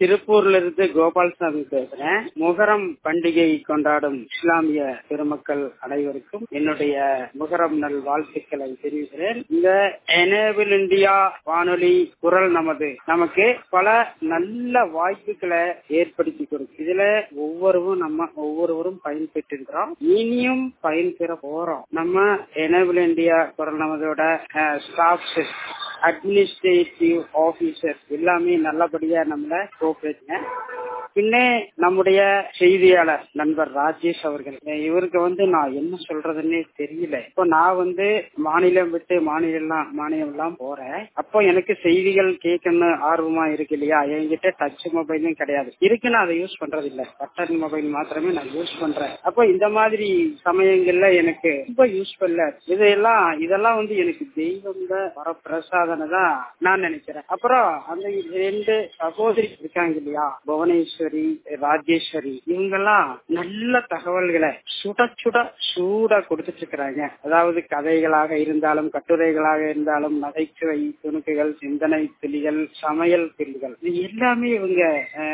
திருப்பூர்ல இருந்து கோபால்சாமி பேசுறேன் முகரம் பண்டிகை கொண்டாடும் இஸ்லாமிய பெருமக்கள் அனைவருக்கும் என்னுடைய முகரம் நல் வாழ்த்துக்களை தெரிவிக்கிறேன் இந்த எனேபிள் இந்தியா வானொலி குரல் நமது நமக்கு பல நல்ல வாய்ப்புகளை ஏற்படுத்தி கொடுக்கும் இதுல ஒவ்வொருவரும் நம்ம ஒவ்வொருவரும் பயன்பெற்றிருக்கிறோம் இனியும் பயன்பெற போறோம் நம்ம எனேபிள் இந்தியா குரல் நமதோட ஸ்டாஃப்ஸ் அட்மினிஸ்ட்ரேட்டிவ் ஆபீசர் எல்லாமே நல்லபடியா நம்மள கோஆபரேட்ங்க பின்ன நம்முடைய செய்தியாளர் நண்பர் ராஜேஷ் அவர்கள் இவருக்கு வந்து நான் என்ன சொல்றதுன்னே தெரியல இப்போ நான் வந்து மாநிலம் விட்டு மாநிலம் மாநிலம் எல்லாம் போறேன் அப்போ எனக்கு செய்திகள் கேட்கணும் ஆர்வமா இருக்கு இல்லையா என்கிட்ட டச் மொபைலும் கிடையாது இருக்கு நான் அதை யூஸ் பண்றது இல்ல பட்டன் மொபைல் மாத்திரமே நான் யூஸ் பண்றேன் அப்போ இந்த மாதிரி சமயங்கள்ல எனக்கு ரொம்ப யூஸ்ஃபுல்ல இதெல்லாம் இதெல்லாம் வந்து எனக்கு தெய்வம் வர பிரசாதனை தான் நான் நினைக்கிறேன் அப்புறம் அந்த ரெண்டு சகோதரி இருக்காங்க இல்லையா புவனேஸ்வர் ராஜேஸ்வரி ராஜேஸ்வரி இவங்கெல்லாம் நல்ல தகவல்களை சுட சுட சூட கொடுத்துட்டு இருக்கிறாங்க அதாவது கதைகளாக இருந்தாலும் கட்டுரைகளாக இருந்தாலும் நகைச்சுவை துணுக்குகள் சிந்தனை துளிகள் சமையல் துளிகள் இது எல்லாமே இவங்க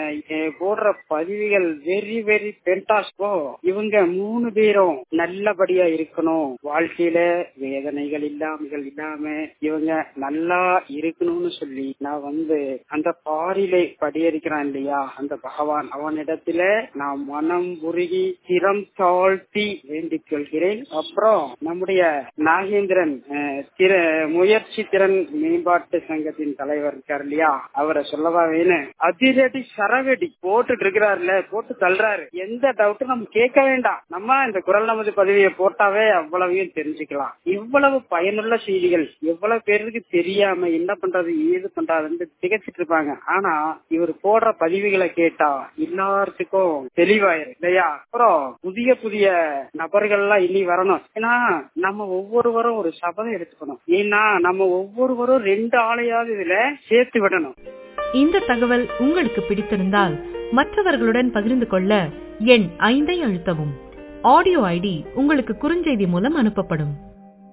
போடுற பதிவுகள் வெரி வெரி பென்டாஸ்கோ இவங்க மூணு பேரும் நல்லபடியா இருக்கணும் வாழ்க்கையில வேதனைகள் இல்லாமல் இல்லாம இவங்க நல்லா இருக்கணும்னு சொல்லி நான் வந்து அந்த பாரிலை படியடிக்கிறான் இல்லையா அந்த பகவான் அவனிடத்துல நான் மனம் உருகி திறம் தாழ்த்தி வேண்டிக் கொள்கிறேன் அப்புறம் நம்முடைய நாகேந்திரன் முயற்சி திறன் மேம்பாட்டு சங்கத்தின் தலைவர் இருக்கார் இல்லையா அவரை சொல்லவா வேணும் அதிரடி சரவெடி போட்டுட்டு இருக்கிறாருல போட்டு தள்ளுறாரு எந்த டவுட்டும் நம்ம கேட்க வேண்டாம் நம்ம இந்த குரல் நமது பதவியை போட்டாவே அவ்வளவையும் தெரிஞ்சுக்கலாம் இவ்வளவு பயனுள்ள செய்திகள் எவ்வளவு பேருக்கு தெரியாம என்ன பண்றது ஏது பண்றதுன்னு திகச்சிட்டு இருப்பாங்க ஆனா இவர் போடுற பதிவுகளை கேட்டா எல்லாத்துக்கும் தெளிவாயிரும் இல்லையா அப்புறம் புதிய புதிய நபர்கள் எல்லாம் இனி வரணும் ஏன்னா நம்ம ஒவ்வொருவரும் ஒரு சபதம் எடுத்துக்கணும் ஏன்னா நம்ம ஒவ்வொருவரும் ரெண்டு ஆளையாவது இதுல சேர்த்து விடணும் இந்த தகவல் உங்களுக்கு பிடித்திருந்தால் மற்றவர்களுடன் பகிர்ந்து கொள்ள எண் ஐந்தை அழுத்தவும் ஆடியோ ஐடி உங்களுக்கு குறுஞ்செய்தி மூலம் அனுப்பப்படும்